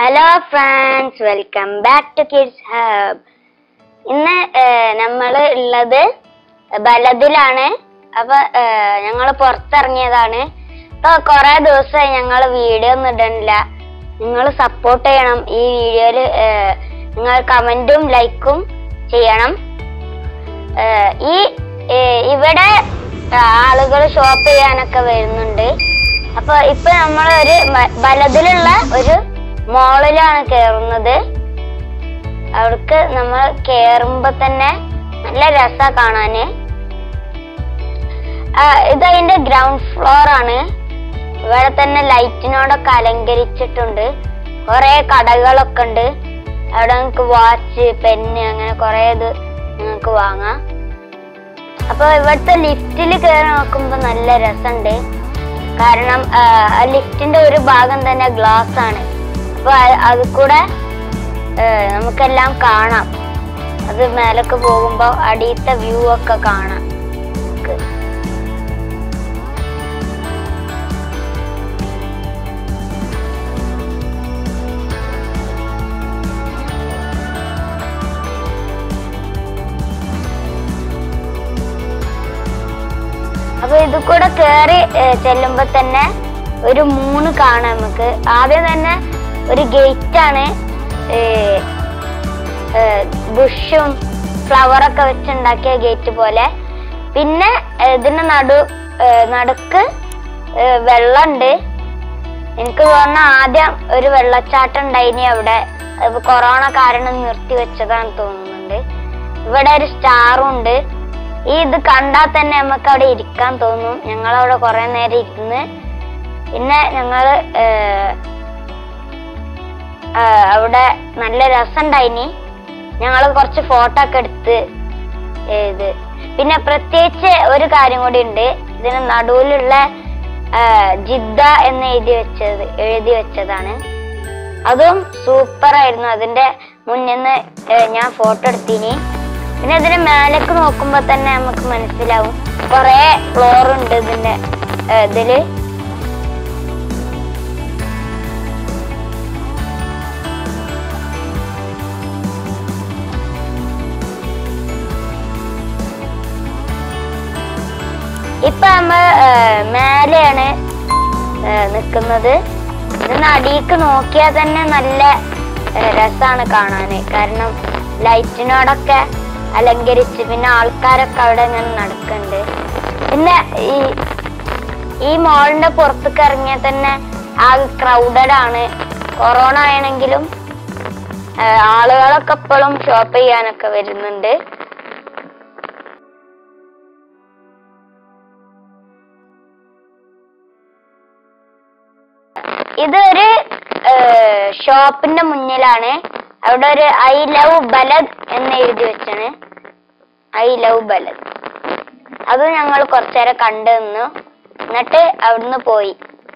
Hello friends welcome back to Kids Hub ഇന്ന് നമ്മൾ ഉള്ളത് ബലദിലാണ് അപ്പൊ ഞങ്ങൾ പുറത്തിറങ്ങിയതാണ് ഇപ്പൊ കുറെ ദിവസമായി ഞങ്ങൾ വീഡിയോ ഒന്നും ഇടണില്ല നിങ്ങൾ സപ്പോർട്ട് ചെയ്യണം ഈ വീഡിയോയില് നിങ്ങൾ കമന്റും ലൈക്കും ചെയ്യണം ഏഹ് ഈ ഏഹ് ഇവിടെ ആളുകൾ ഷോപ്പ് ചെയ്യാനൊക്കെ വരുന്നുണ്ട് അപ്പൊ ഇപ്പൊ നമ്മൾ ഒരു ബലത്തിലുള്ള ഒരു മോളിലാണ് കേറുന്നത് അവിടക്ക് നമ്മൾ കേറുമ്പോ തന്നെ നല്ല രസാ കാണാന് ആ, ഇത് അതിന്റെ ഗ്രൗണ്ട് ഫ്ലോർ ആണ് ഇവിടെ തന്നെ ലൈറ്റിനോടൊക്കെ അലങ്കരിച്ചിട്ടുണ്ട് കുറെ കടകളൊക്കെ ഉണ്ട് അവിടെ നിങ്ങൾക്ക് വാച്ച് പെന്ന് അങ്ങനെ കുറെ ഇത് നിങ്ങൾക്ക് വാങ്ങാം അപ്പൊ ഇവിടുത്തെ ലിഫ്റ്റിൽ കയറി നോക്കുമ്പോ നല്ല രസമുണ്ട് കാരണം ആ, ആ ലിഫ്റ്റിന്റെ ഒരു ഭാഗം തന്നെ ഗ്ലാസ് ആണ് അപ്പൊ അ- അത് കൂടെ ഏ, നമുക്കെല്ലാം കാണാം അത് മേലേക്ക് പോകുമ്പോ അടിയത്തെ വ്യൂ ഒക്കെ കാണാം നമുക്ക്. അപ്പൊ ഇത് കൂടെ കേറി ഏ, ചെല്ലുമ്പോ തന്നെ ഒരു മൂന്ന് കാണാം നമുക്ക് ആദ്യം തന്നെ ഒരു ഗേറ്റ് ആണ് ബുഷും ഫ്ലവറൊക്കെ വെച്ചുണ്ടാക്കിയ ഗേറ്റ് പോലെ പിന്നെ ഏ, ഇതിന്റെ നടു ഏ, നടുക്ക് ഏ, വെള്ളമുണ്ട് എനിക്ക് തോന്നുന്ന ആദ്യം ഒരു വെള്ളച്ചാട്ടം ഉണ്ടായിനി അവിടെ അത് കൊറോണ കാരണം നിർത്തി വെച്ചതാണെന്ന് തോന്നുന്നുണ്ട് ഇവിടെ ഒരു സ്റ്റാറും ഉണ്ട് ഈ ഇത് കണ്ടാൽ തന്നെ നമുക്ക് അവിടെ ഇരിക്കാൻ തോന്നും ഞങ്ങൾ അവിടെ കുറെ നേരം ഇരുന്ന് പിന്നെ ഞങ്ങള് ഏഹ്, ആഹ് അവിടെ നല്ല രസമുണ്ടായിനി ഞങ്ങൾ കുറച്ച് ഫോട്ടോ ഒക്കെ എടുത്ത് ഇത് പിന്നെ പ്രത്യേകിച്ച് ഒരു കാര്യം കൂടി ഉണ്ട് ഇതിന് നടുവിലുള്ള ആഹ്, ജിദ്ദ എന്ന് എഴുതി വെച്ചത് എഴുതി വെച്ചതാണ് അതും സൂപ്പർ ആയിരുന്നു അതിന്റെ മുന്നിൽ നിന്ന് ഞാൻ ഫോട്ടോ എടുത്തിനി പിന്നെ ഇതിന് മേലേക്ക് നോക്കുമ്പോ തന്നെ നമുക്ക് മനസ്സിലാവും കൊറേ ഫ്ലോർ ഉണ്ട് ഇതിന്റെ ഏ, ഇതില് ഇപ്പൊ നമ്മൾ മേലെയാണ് നിൽക്കുന്നത് ഇതിന് അടിയിക്ക് നോക്കിയാൽ തന്നെ നല്ല ഏ, രസാണ് കാണാന് കാരണം ലൈറ്റിനോടൊക്കെ അലങ്കരിച്ച് പിന്നെ ആൾക്കാരൊക്കെ അവിടെ ഇങ്ങനെ നടക്കുന്നുണ്ട് പിന്നെ ഈ ഈ മോളിന്റെ പുറത്തേക്ക് ഇറങ്ങിയാൽ തന്നെ ആകെ ക്രൗഡഡ് ആണ് കൊറോണ ആണെങ്കിലും ഏ, ആളുകളൊക്കെ എപ്പോഴും ഷോപ്പ് ചെയ്യാനൊക്കെ വരുന്നുണ്ട് ഇതൊരു ഷോപ്പിന്റെ മുന്നിലാണ് അവിടെ ഒരു ഐ ലവ് ബലദ് എന്ന് എഴുതി വെച്ചാണ് ഐ ലവ് ബലദ് അത് ഞങ്ങൾ കുറച്ചേരം കണ്ടു നിന്നു എന്നിട്ട് അവിടുന്ന് പോയി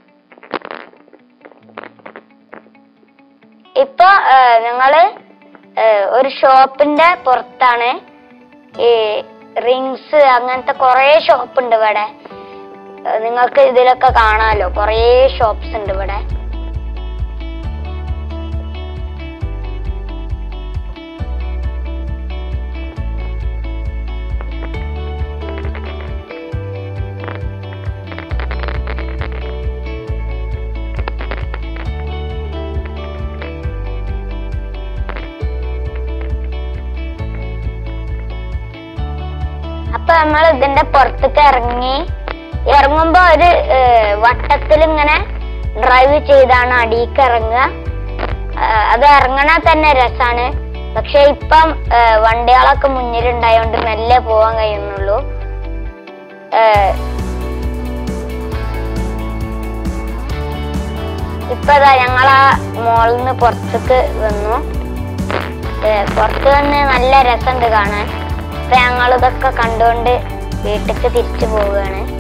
ഇപ്പൊ ഏ, ഞങ്ങള് ഏ, ഒരു ഷോപ്പിന്റെ പുറത്താണ് ഈ റിങ്സ് അങ്ങനത്തെ കൊറേ ഷോപ്പ് ഉണ്ട് ഇവിടെ ഏ, നിങ്ങൾക്ക് ഇതിലൊക്കെ കാണാലോ കൊറേ ഷോപ്സ് ഉണ്ട് ഇവിടെ അപ്പൊ നമ്മൾ ഇതിന്റെ പുറത്തേക്ക് ഇറങ്ങി ഇറങ്ങുമ്പോ ഒരു വട്ടത്തിൽ ഇങ്ങനെ ഡ്രൈവ് ചെയ്താണ് അടിയിക്ക് ഇറങ്ങുക ആ, അത് ഇറങ്ങണ തന്നെ രസാണ് പക്ഷെ ഇപ്പം ആ, വണ്ടികളൊക്കെ മുന്നിലുണ്ടായോണ്ട് മെല്ലെ പോവാൻ കഴിയുന്നുള്ളൂ ആ, ഇപ്പൊ ദാ ഞങ്ങളാ മോളിൽ നിന്ന് പുറത്തേക്ക് വന്നു ഏ, പുറത്ത് വന്ന് നല്ല രസമുണ്ട് കാണാൻ അപ്പൊ ഞങ്ങൾ ഇതൊക്കെ കണ്ടുകൊണ്ട് വീട്ടിലേക്ക് തിരിച്ചു പോവുകയാണ്